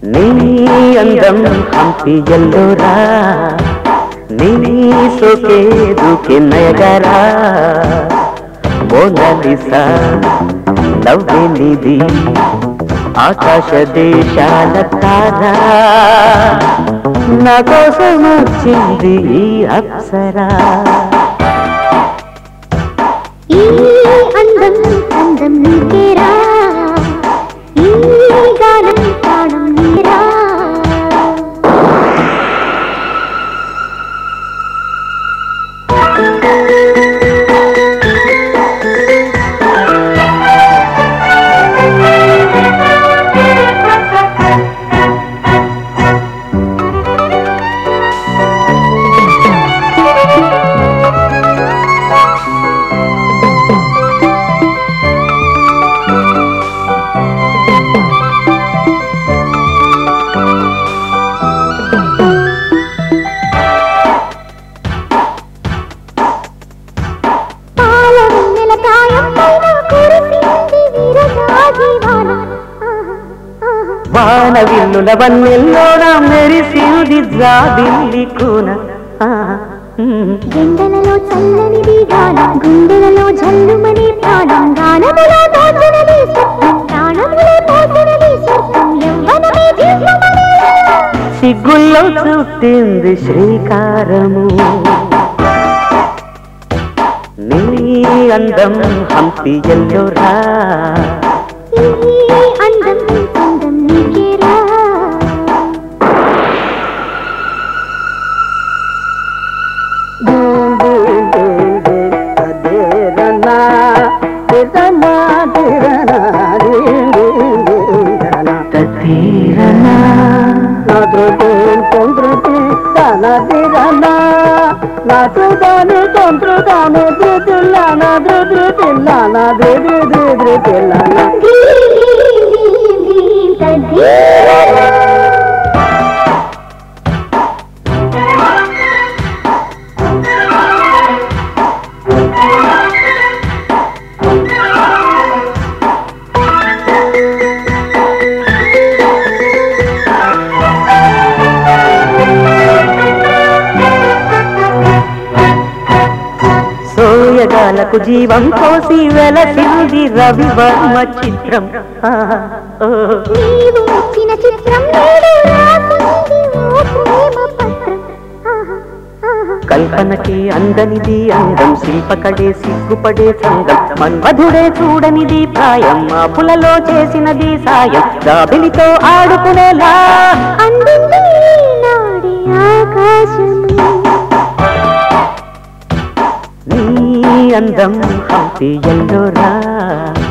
నీ అందం హంపి ఎల్లోరా నీ సోకే దూకే నయగరా మోనాలిసా నవ్వే నిధి ఆకాశ దేశాల తారా నా కోసం వచ్చింది ఈ అప్సరా ఈ అందం అందం నీకేరా ఈ గానం ప్రాణం నీరా పాల వెన్నెల ప్రాయం పైన కురిసింది విరజాజి వాన ఆహా, ఆహా. వాన విల్లుల వన్నెల్లోన మెరిసింది జాబిల్లి కూన ఆ, ఉమ్. ఎండలలో చల్లనిది గానం గుండెలలో జల్లుమని ప్రాణం గానములో దోచనది స్వప్నం ప్రాణములో పోసినది స్వర్గం యవ్వనమే జీవమని సిగ్గుల్లో చుట్టింది శ్రీకారము నీ అందం హంపి ఎల్లోరా ఈ అందం అందం నీకేరా తతీరనా సోయగాలకు జీవం కోసి వెలసింది రవివర్మ చిత్రం ఆ, ఓ. నీవు వచ్చిన చిత్రం నేడు రాసింది ఓ ప్రేమ పత్రం ఆహా, ఆహా. కల్పనకి అందనిది అందం శిల్పకడే సిగ్గుపడే సంగం మన్మధుడే చూడనిది ప్రాయం మాపులలో చేసినది సాయం దాబిలితో ఆడుకునేలా అందింది నాడి ఆకాశము నీ అందం హంపి ఎల్లోరా